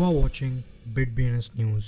are watching BitBNS News.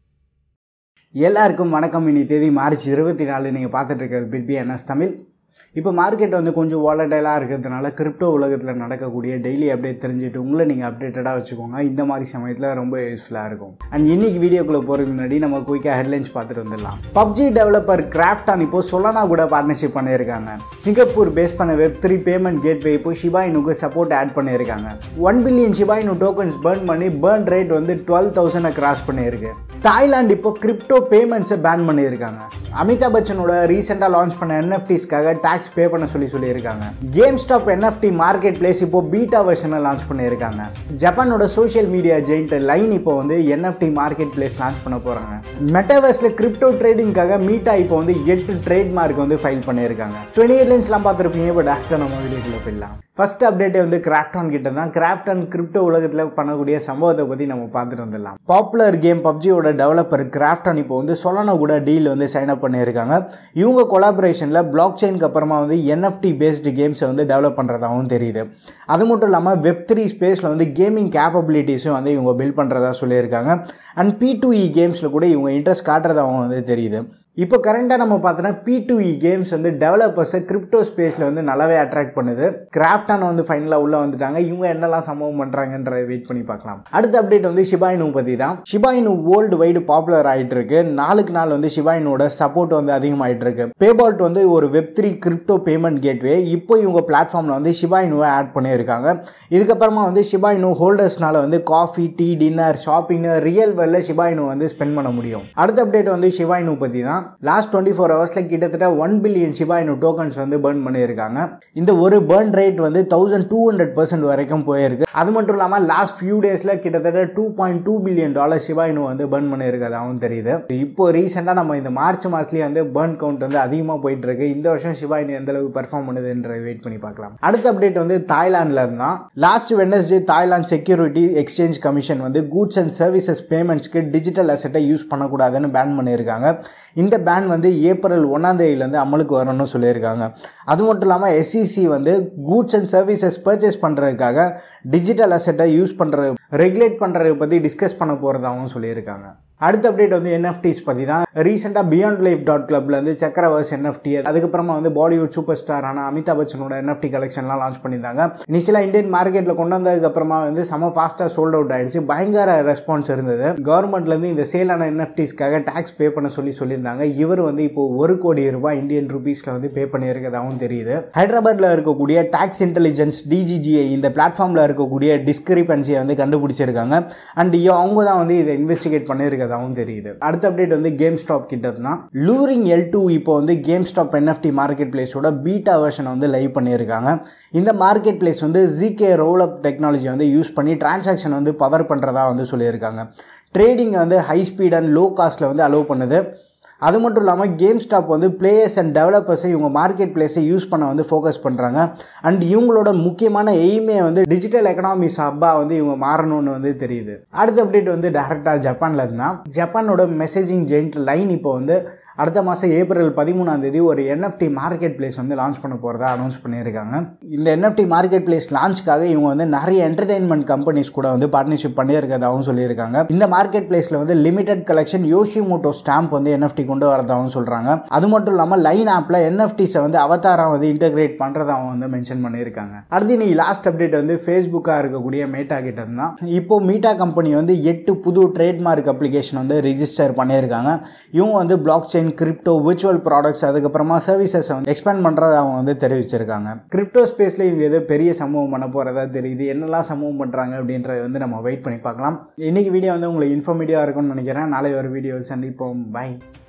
எல்லாருக்கும் வணக்கம் இனி தேதி மார்ச் இருபத்தி நாலு நீங்கள் பார்த்துட்டு இருக்கிறது பிட்பிஎன்எஸ் தமிழ் இப்போ மார்க்கெட் வந்து கொஞ்சம் வாலடைலாக இருக்கிறதுனால கிரிப்டோ உலகத்தில் நடக்கக்கூடிய டெய்லி அப்டேட் தெரிஞ்சுட்டு உங்களை நீங்கள் அப்டேட்டடாக வச்சுக்கோங்க இந்த மாதிரி சமயத்தில் ரொம்ப யூஸ்ஃபுல்லாக இருக்கும் அண்ட் இன்னைக்கு வீடியோக்குள்ளே போகிறதுக்கு முன்னாடி நம்ம குயிக்காக ஹெட்லைன்ஸ் பார்த்துட்டு வந்துடலாம் பப்ஜி டெவலப்பர் கிராஃப்டான் இப்போ சொல்லானா கூட பார்ட்னர்ஷிப் பண்ணியிருக்காங்க சிங்கப்பூர் பேஸ் பண்ண வெப் த்ரீ பேமெண்ட் கேட்வே இப்போ ஷிபாயினுக்கு சப்போர்ட் ஆட் பண்ணியிருக்காங்க one billion Shiba Inu tokens burn பண்ணி பேர்ன் ரேட் வந்து டுவெல் தௌசண்டை கிராஸ் பண்ணியிருக்கு தாய்லாந்து இப்போ கிரிப்டோ பேமெண்ட்ஸை பேன் பண்ணியிருக்காங்க அமிதாப் பச்சனோட ரீசெண்டாக லான்ச் பண்ண என்எஃப்டிஸ்க்காக டேக்ஸ் பே பண்ண சொல்லி சொல்லியிருக்காங்க GameStop NFT marketplace இப்போ பீட்டா வெர்ஷனை லான்ச் பண்ணியிருக்காங்க ஜப்பானோட சோஷியல் மீடியா ஜெயிண்ட் லைன் இப்போ வந்து என்எஃப்டி மார்க்கெட் பிளேஸ் லான்ச் பண்ண போகிறாங்க மெட்டாவர்ஸில் கிரிப்டோ ட்ரேடிங்காக மீட்டா இப்போ வந்து எட்டு ட்ரேட் மார்க் வந்து ஃபைல் பண்ணியிருக்காங்க டுவெண்ட்டி ஹெட்லைன்ஸ்லாம் பார்த்துருப்பீங்க பட் ஆஃப்டர் நம்ம வீடியோக்குள்ளே போயிடலாம் ஃபர்ஸ்ட் அப்டேட்டே வந்து கிராஃப்டான் கிட்ட தான் கிராஃப்டான் கிரிப்டோ உலகத்தில் பண்ணக்கூடிய சம்பவத்தை பற்றி நம்ம பார்த்துட்டு வந்துடலாம் பாப்புலர் கேம் பப்ஜியோட டெவலப்பர் கிராஃப்டான் இப்போ வந்து சொலனா கூட டீல் வந்து சைன் அப் பண்ணியிருக்காங்க இவங்க கொலாபரேஷனில் பிளாக் செயின்க்கு அப்புறமா வந்து என்எஃப்டி பேஸ்டு கேம்ஸை வந்து டெவலப் பண்ணுறதாகவும் தெரியுது அது மட்டும் இல்லாமல் வெப் த்ரீ ஸ்பேஸில் வந்து கேமிங் கேப்பபிலிட்டிஸும் வந்து இவங்க பில்ட் பண்ணுறதா சொல்லியிருக்காங்க அண்ட் பி டூ இ கேம்ஸில் கூட இவங்க இன்ட்ரெஸ்ட் காட்டுறதாகவும் வந்து தெரியுது இப்போ கரண்ட்டாக நம்ம பார்த்தோன்னா பி டூ இ கேம்ஸ் வந்து டெவலப்பர்ஸை கிரிப்டோ ஸ்பேஸில் வந்து நல்லாவே அட்ராக்ட் பண்ணுது கிராஃப்டான வந்து ஃபைனலாக உள்ளே வந்துட்டாங்க இவங்க என்னெல்லாம் சம்பவம் பண்ணுறாங்கன்ற வெயிட் பண்ணி பார்க்கலாம் அடுத்த அப்டேட் வந்து ஷிபாயினு பற்றி தான் ஷிபாயினு வேர்ல்டு வைடு பாப்புலர் ஆகிட்டு இருக்கு நாளுக்கு நாள் வந்து ஷிபாயினோட சப்போர்ட் வந்து அதிகமாகிட்டு இருக்கு பேபால்ட் வந்து ஒரு web three crypto payment gateway இப்போ இவங்க பிளாட்ஃபார்மில் வந்து ஷிபாயினுவை ஆட் பண்ணியிருக்காங்க இதுக்கப்புறமா வந்து ஷிபாயினு ஹோல்டர்ஸ்னால வந்து coffee tea dinner shopping real வெல்ல ஷிபாயினு வந்து ஸ்பெண்ட் பண்ண முடியும் அடுத்த அப்டேட் வந்து ஷிபாயினு பற்றி தான் லாஸ்ட் டுவெண்ட்டி ஃபோர் ஹவர்ஸில் கிட்டத்தட்ட ஒன் பில்லியன் ஷிபாயினு டோக்கன்ஸ் வந்து பேர்ன் பண்ணியிருக்காங்க இந்த ஒரு பேர்ன் ரேட் வந்து தௌசண்ட் டூ ஹண்ட்ரட் பர்சன்ட் வரைக்கும் போயிருக்கு அது மட்டும் இல்லாமல் லாஸ்ட் ஃபியூ டேஸில் கிட்டத்தட்ட two point two billion dollar Shiba Inu வந்து பேர்ன் பண்ணியிருக்கதாகவும் தெரியுது இப்போ ரீசெண்டாக நம்ம இந்த மார்ச் மாதத்துலேயே வந்து பேர்ன் கவுண்ட் வந்து அதிகமாக போயிட்டு இருக்கு இந்த வருஷம் ஷிபாயினு எந்த அளவுக்கு பெர்ஃபார்ம் பண்ணுதுன்ற வெயிட் பண்ணி பார்க்கலாம் அடுத்த அப்டேட் வந்து தாய்லாண்டில் இருந்தால் last Wednesday Thailand security exchange commission வந்து கூட்ஸ் அண்ட் சர்வீசஸ் பேமெண்ட்ஸ்க்கு டிஜிட்டல் அசெட்டை யூஸ் பண்ணக்கூடாதுன்னு பேன் பண்ணியிருக்காங்க இந்த பேன் வந்து ஏப்ரல் ஒன்றாம் தேதியிலேருந்து அமலுக்கு வரணும்னு சொல்லியிருக்காங்க அது மட்டும் இல்லாமல் எஸ்சிசி வந்து கூட்ஸ் அண்ட் சர்வீசஸ் பர்ச்சேஸ் பண்ணுறதுக்காக டிஜிட்டல் அசெட்டை யூஸ் பண்ணுறது ரெகுலேட் பண்ணுறதை பற்றி டிஸ்கஸ் பண்ண போகிறதாகவும் சொல்லியிருக்காங்க அடுத்த அப்டேட் வந்து என்எஃப்டிஸ் பற்றி தான் ரீசெண்டாக பியாண்ட் லைஃப் டாட் கிளப்ல வந்து சக்கரவர்ஸ் என்எஃப்டி அதுக்கப்புறமா வந்து பாலிவுட் சூப்பர் ஸ்டாரான அமிதாப் பச்சனோட என்எஃப்டி கலெக்ஷன்லாம் லான்ச் பண்ணியிருந்தாங்க இனிஷியலாக இந்தியன் மார்க்கெட்டில் கொண்டு வந்ததுக்கு அப்புறமா வந்து செம ஃபாஸ்ட்டாக சோல்ட் அவுட் ஆயிடுச்சு பயங்கர ரெஸ்பான்ஸ் இருந்தது கவர்மெண்ட்லேருந்து இந்த சேலான என்எஃப்டிஸ்க்காக டேக்ஸ் பே பண்ண சொல்லி சொல்லியிருந்தாங்க இவர் வந்து இப்போ ஒரு கோடி ரூபாய் இந்தியன் ருபீஸில் வந்து பே பண்ணியிருக்கதாகவும் தெரியுது ஹைதராபாத்தில் இருக்கக்கூடிய டேக்ஸ் இன்டெலிஜென்ஸ் டிஜிஜிஐ இந்த பிளாட்ஃபார்மில் இருக்கக்கூடிய டிஸ்கிரிபன்சியை வந்து கண்டுபிடிச்சிருக்காங்க அண்ட் அவங்க தான் வந்து இதை இன்வெஸ்டிகேட் பண்ணியிருக்க இருக்கிறதாகவும் தெரியுது அடுத்த அப்டேட் வந்து கேம் ஸ்டாப் கிட்ட தான் லூரிங் எல் டூ இப்போ வந்து கேம் ஸ்டாப் என்எஃப்டி மார்க்கெட் பிளேஸோட பீட்டா வெர்ஷனை வந்து லைவ் பண்ணியிருக்காங்க இந்த மார்க்கெட் பிளேஸ் வந்து ஜிகே ரோல் அப் டெக்னாலஜி வந்து யூஸ் பண்ணி டிரான்சாக்ஷன் வந்து பவர் பண்ணுறதா வந்து சொல்லியிருக்காங்க ட்ரேடிங்கை வந்து ஹை ஸ்பீட் அண்ட் லோ காஸ்ட்டில் வந்து அலோவ் பண்ணுது அது மட்டும் இல்லாமல் கேம் ஸ்டாப் வந்து பிளேயர்ஸ் அண்ட் டெவலப்பர்ஸை இவங்க மார்க்கெட் பிளேஸை யூஸ் பண்ண வந்து ஃபோக்கஸ் பண்ணுறாங்க அண்ட் இவங்களோட முக்கியமான எய்மே வந்து டிஜிட்டல் எக்கனாமிக்ஸ் ஹப்பாக வந்து இவங்க மாறணும்னு வந்து தெரியுது அடுத்த அப்டேட் வந்து டேரெக்டாக ஜப்பானில் இருந்தால் ஜப்பானோட மெசேஜிங் ஜெயிண்ட் லைன் இப்போ வந்து அடுத்த மாதம் ஏப்ரல் பதிமூணாம் தேதி ஒரு என்எஃப்டி மார்க்கெட் பிளேஸ் வந்து லான்ச் பண்ண போகிறதா அனௌன்ஸ் பண்ணியிருக்காங்க இந்த என்எஃப்டி மார்க்கெட் பிளேஸ் லான்ச்சுக்காக இவங்க வந்து நிறைய என்டர்டைன்மெண்ட் கம்பெனிஸ் கூட வந்து பார்ட்னர்ஷிப் பண்ணியிருக்கதாகவும் சொல்லியிருக்காங்க இந்த மார்க்கெட் பிளேஸில் வந்து லிமிடெட் கலெக்ஷன் யோஷிமோட்டோ ஸ்டாம்ப் வந்து என்எஃப்டி கொண்டு வரதாகவும் சொல்கிறாங்க அது மட்டும் இல்லாமல் லைன் ஆப்பில் என்எஃப்டிஸை வந்து அவதாரம் வந்து இன்டெகிரேட் பண்ணுறதாகவும் வந்து மென்ஷன் பண்ணியிருக்காங்க அடுத்து இன்னைக்கு லாஸ்ட் அப்டேட் வந்து ஃபேஸ்புக்காக இருக்கக்கூடிய மேட்டா கிட்ட தான் இப்போ மீட்டா கம்பெனி வந்து எட்டு புது ட்ரேட்மார்க் அப்ளிகேஷன் வந்து ரிஜிஸ்டர் பண்ணியிருக்காங்க இவங்க வந்து blockchain crypto virtual products அதுக்கப்புறமா சர்வீசஸ் வந்து எக்ஸ்பேண்ட் பண்ணுறதை அவங்க வந்து தெரிவிச்சிருக்காங்க கிரிப்டோ ஸ்பேஸில் இவங்க ஏதோ பெரிய சம்பவம் பண்ண போகிறதா தெரியுது என்னெல்லாம் சம்பவம் பண்ணுறாங்க அப்படின்றத வந்து நம்ம வெயிட் பண்ணி பார்க்கலாம் இன்னைக்கு வீடியோ வந்து உங்களுக்கு இன்ஃபர்மேட்டிவாக இருக்கும்னு நினைக்கிறேன் நாளை ஒரு வீடியோ சந்திப்போம் பை